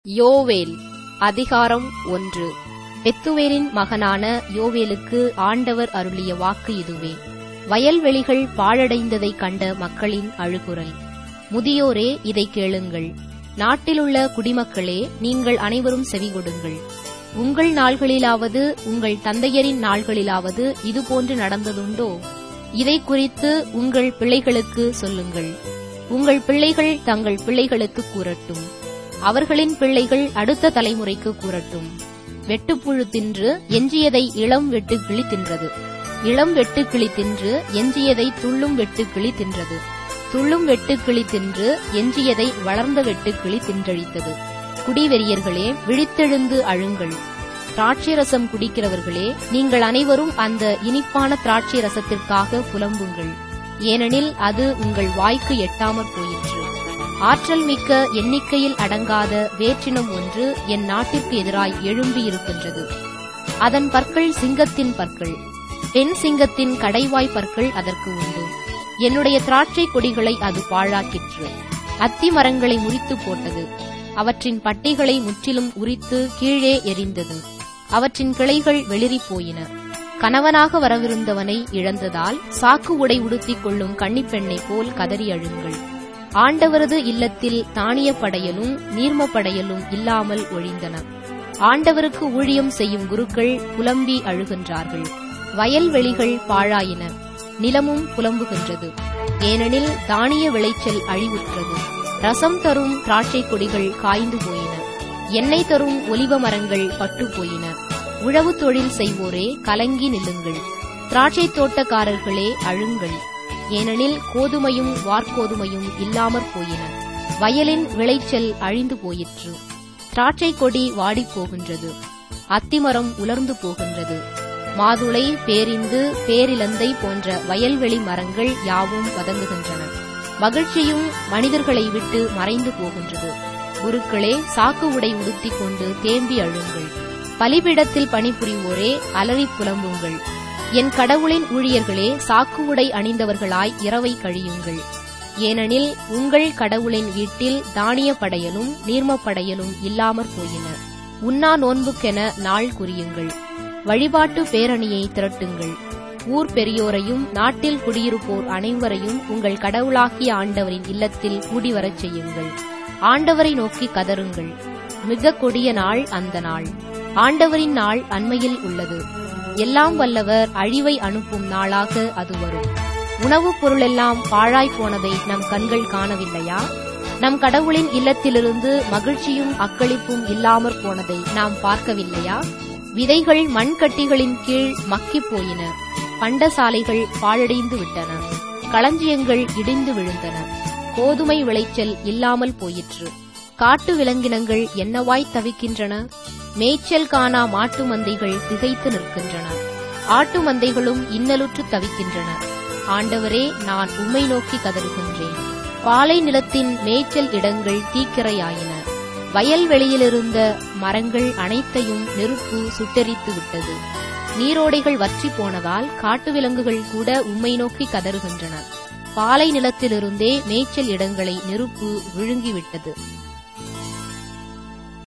யோவேல் அதிகாரம் ஒன்று பெத்துவேலின் மகனான யோவேலுக்கு ஆண்டவர் அருளிய வாக்கு இதுவே வயல்வெளிகள் பாழடைந்ததைக் கண்ட மக்களின் அழுகுரல் முதியோரே இதைக் கேளுங்கள் நாட்டிலுள்ள குடிமக்களே நீங்கள் அனைவரும் செவிகொடுங்கள் உங்கள் நாள்களிலாவது உங்கள் தந்தையரின் நாள்களிலாவது இதுபோன்று நடந்ததுண்டோ இதை குறித்து உங்கள் பிள்ளைகளுக்கு சொல்லுங்கள் உங்கள் பிள்ளைகள் தங்கள் பிள்ளைகளுக்கு கூறட்டும் அவர்களின் பிள்ளைகள் அடுத்த தலைமுறைக்கு கூறட்டும் வெட்டுப்புழு தின்று எஞ்சியதை இளம் வெட்டுக்கிளி தின்றது இளம் வெட்டுக்கிளி தின்று எஞ்சியதை துள்ளும் வெட்டுக்கிளி தின்றது துள்ளும் வெட்டுக்கிளி தின்று எஞ்சியதை வளர்ந்த வெட்டுக்கிளி தின்றழித்தது குடிவெறியர்களே விழித்தெழுந்து அழுங்கள் திராட்சை ரசம் குடிக்கிறவர்களே நீங்கள் அனைவரும் அந்த இனிப்பான திராட்சை ரசத்திற்காக புலம்புங்கள் ஏனெனில் அது உங்கள் வாய்க்கு எட்டாமற் போயிற்று ஆற்றல் மிக்க எண்ணிக்கையில் அடங்காத வேற்றினம் ஒன்று என் நாட்டிற்கு எதிராய் எழும்பியிருக்கின்றது அதன் பற்கள் சிங்கத்தின் பற்கள் பெண் சிங்கத்தின் கடைவாய் பற்கள் அதற்கு உண்டு என்னுடைய திராட்சை கொடிகளை அது பாழாக்கிற்று அத்தி மரங்களை முறித்து போட்டது அவற்றின் பட்டிகளை முற்றிலும் உரித்து கீழே எரிந்தது அவற்றின் கிளைகள் வெளிறிப் போயின கணவனாக வரவிருந்தவனை இழந்ததால் சாக்கு உடை உடுத்திக் கொள்ளும் கன்னிப்பெண்ணைப் போல் கதறி அழுங்கள் ஆண்டவரது இல்லத்தில் தானிய படையலும் நீர்ம படையலும் இல்லாமல் ஒழிந்தன ஆண்டவருக்கு ஊழியம் செய்யும் குருக்கள் புலம்பி அழுகின்றார்கள் வயல்வெளிகள் பாழாயின நிலமும் புலம்புகின்றது ஏனெனில் தானிய விளைச்சல் அழிவுற்றது ரசம் தரும் திராட்சை கொடிகள் காய்ந்து போயின எண்ணெய் தரும் ஒலிவ மரங்கள் பட்டு போயின உழவு தொழில் செய்வோரே கலங்கி நில்லுங்கள் திராட்சை தோட்டக்காரர்களே அழுங்கள் ஏனெனில் கோதுமையும் வார்கோதுமையும் இல்லாமற் போயின வயலின் விளைச்சல் அழிந்து போயிற்று திராட்சை கொடி வாடிப் போகின்றது அத்திமரம் உலர்ந்து போகின்றது மாதுளை பேரிந்து பேரிலந்தை போன்ற வயல்வெளி மரங்கள் யாவும் வதங்குகின்றன மகிழ்ச்சியும் மனிதர்களை விட்டு மறைந்து போகின்றது குருக்களே சாக்கு உடை உடுத்திக் கொண்டு தேம்பி அழுங்கள் பலிபீடத்தில் பணிபுரிவோரே அலறி புலம்புங்கள் என் கடவுளின் ஊழியர்களே சாக்கு உடை அணிந்தவர்களாய் இரவை கழியுங்கள் ஏனெனில் உங்கள் கடவுளின் வீட்டில் தானிய படையலும் நீர்ம படையலும் இல்லாமற் போயின உண்ணா நோன்புக்கென நாள் குறியுங்கள் வழிபாட்டு பேரணியை திரட்டுங்கள் ஊர் பெரியோரையும் நாட்டில் குடியிருப்போர் அனைவரையும் உங்கள் கடவுளாகிய ஆண்டவரின் இல்லத்தில் கூடிவரச் செய்யுங்கள் ஆண்டவரை நோக்கி கதருங்கள் மிக கொடிய நாள் அந்த நாள் ஆண்டவரின் நாள் அண்மையில் உள்ளது எல்லாம் வல்லவர் அழிவை அனுப்பும் நாளாக அது வரும் உணவுப் பொருளெல்லாம் பாழாய் போனதை நம் கண்கள் காணவில்லையா நம் கடவுளின் இல்லத்திலிருந்து மகிழ்ச்சியும் அக்களிப்பும் இல்லாமற் போனதை நாம் பார்க்கவில்லையா விதைகள் மண்கட்டிகளின் கீழ் மக்கிப் போயின பண்டசாலைகள் பாழடைந்து விட்டன களஞ்சியங்கள் இடிந்து விழுந்தன கோதுமை விளைச்சல் இல்லாமல் போயிற்று காட்டு விலங்கினங்கள் என்னவாய் தவிக்கின்றன மேய்ச்சல் காணா மாட்டு மந்தைகள் திகைத்து நிற்கின்றன ஆட்டு மந்தைகளும் இன்னலுற்று தவிக்கின்றன ஆண்டவரே நான் உம்மை நோக்கி கதறுகின்றேன் பாலை நிலத்தின் மேய்ச்சல் இடங்கள் தீக்கிரையாயின வயல்வெளியிலிருந்த மரங்கள் அனைத்தையும் நெருப்பு சுட்டெரித்து விட்டது நீரோடைகள் வற்றி போனதால் காட்டு விலங்குகள் கூட உம்மை நோக்கி கதறுகின்றன பாலை நிலத்திலிருந்தே மேய்ச்சல் இடங்களை நெருப்பு விழுங்கிவிட்டது